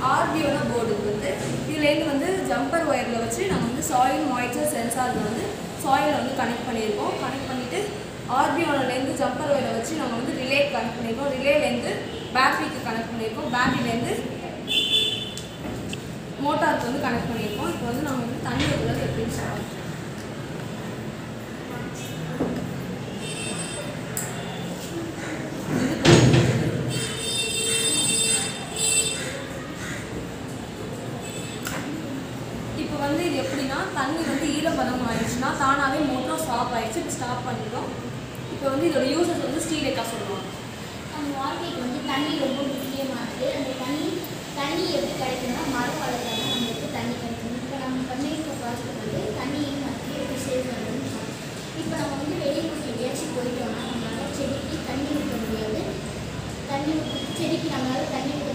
ஆர்பியோட board இது வந்து இதுலேருந்து வந்து ஜம்பர் ஒயரில் வச்சு நம்ம வந்து சாயில் மாய்ச்சர் சென்சாரில் வந்து சாயிலை வந்து கனெக்ட் பண்ணியிருக்கோம் கனெக்ட் பண்ணிவிட்டு ஆர்பியோலேருந்து ஜம்பர் ஒயரை வச்சு நம்ம வந்து ரிலே கனெக்ட் பண்ணியிருக்கோம் ரிலேலேருந்து பேட்டரிக்கு கனெக்ட் பண்ணியிருக்கோம் பேட்டரியிலேருந்து மோட்டாருக்கு வந்து கனெக்ட் பண்ணியிருக்கோம் இப்போ வந்து நம்ம வந்து தண்ணி ஊற்றுறது எப்படின்னு சொல்லலாம் இப்போ வந்து இது எப்படின்னா தண்ணி வந்து ஈரப்பதம் ஆயிடுச்சுன்னா தானாகவே மோட்டர் ஸ்டாப் ஆயிடுச்சு இப்போ ஸ்டாப் பண்ணிட்டோம் இப்போ வந்து இதோட யூசஸ் வந்து ஸ்ரீலேக்கா சொல்லுவாங்க நம்ம வாழ்க்கைக்கு வந்து தண்ணி ரொம்ப முக்கியமானது அந்த தண்ணி தண்ணி எப்படி கிடைக்கும்னா மரம் வளர்த்தாலும் நம்மளுக்கு தண்ணி கிடைக்கும் இப்போ நம்ம பண்ணியிருக்க ப்ராஜெக்ட் வந்து தண்ணியும் வந்து எப்படி சேவ் பண்ணணும்னு சொல்றோம். இப்போ நம்ம வந்து வெளியூர் எங்கேயாச்சும் போயிட்டோம்னா நம்மளால செடிக்கு தண்ணி ஊற்ற முடியாது தண்ணி ஊத்த- செடிக்கு நம்மளால தண்ணி ஊற்ற